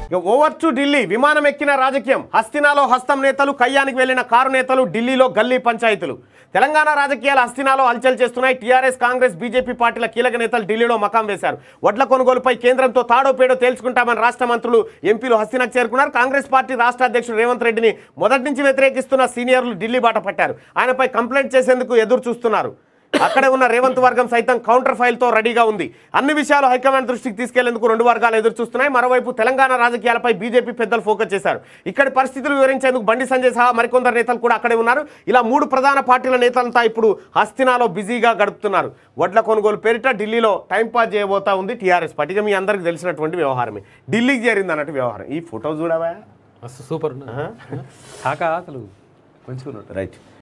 ఇక over to Delhi విమానం ఎక్కిన రాజకీయం హస్తినాలో హస్తం నేతలు కయ్యానికి వెళ్లిన కారు నేతలు ఢిల్లీలో గల్లీ పంచాయతీలు తెలంగాణ రాజకీయాలు హస్తినాలో హల్చల్ చేస్తున్నాయి టీఆర్ఎస్ కాంగ్రెస్ బీజేపీ పార్టీల కీలక నేతలు ఢిల్లీలో మకాం వేశారు వడ్ల కొనుగోలుపై కేంద్రంతో తాడో పేడో తేల్చుకుంటామని రాష్ట్ర మంత్రులు ఎంపీలు హస్తినాకు చేరుకున్నారు కాంగ్రెస్ పార్టీ రాష్ట్ర అధ్యక్షుడు రేవంత్ రెడ్డిని మొదటి నుంచి వ్యతిరేకిస్తున్న సీనియర్లు ఢిల్లీ బాట పట్టారు ఆయనపై కంప్లైంట్ చేసేందుకు ఎదురు చూస్తున్నారు అక్కడే ఉన్న రేవంత్ వర్గం సైతం కౌంటర్ ఫైల్తో రెడీగా ఉంది అన్ని విషయాలు హైకమాండ్ దృష్టికి తీసుకెళ్లేందుకు రెండు వర్గాలు ఎదురు చూస్తున్నాయి మరోవైపు తెలంగాణ రాజకీయాలపై బీజేపీ పెద్దలు ఫోకస్ చేశారు ఇక్కడి పరిస్థితులు వివరించేందుకు బండి సంజయ్ సహా మరికొందరు నేతలు కూడా అక్కడే ఉన్నారు ఇలా మూడు ప్రధాన పార్టీల నేతలంతా ఇప్పుడు హస్తినాలో బిజీగా గడుపుతున్నారు వడ్ల కొనుగోలు పేరిట ఢిల్లీలో టైంపాస్ చేయబోతా ఉంది టీఆర్ఎస్ పార్టీ ఇక మీ అందరికీ తెలిసినటువంటి వ్యవహారమే ఢిల్లీకి చేరింది అన్నట్టు వ్యవహారం ఈ ఫోటో చూడవా మస్తు సూపర్ కాక అసలు మంచిగా ఉన్నాడు రైట్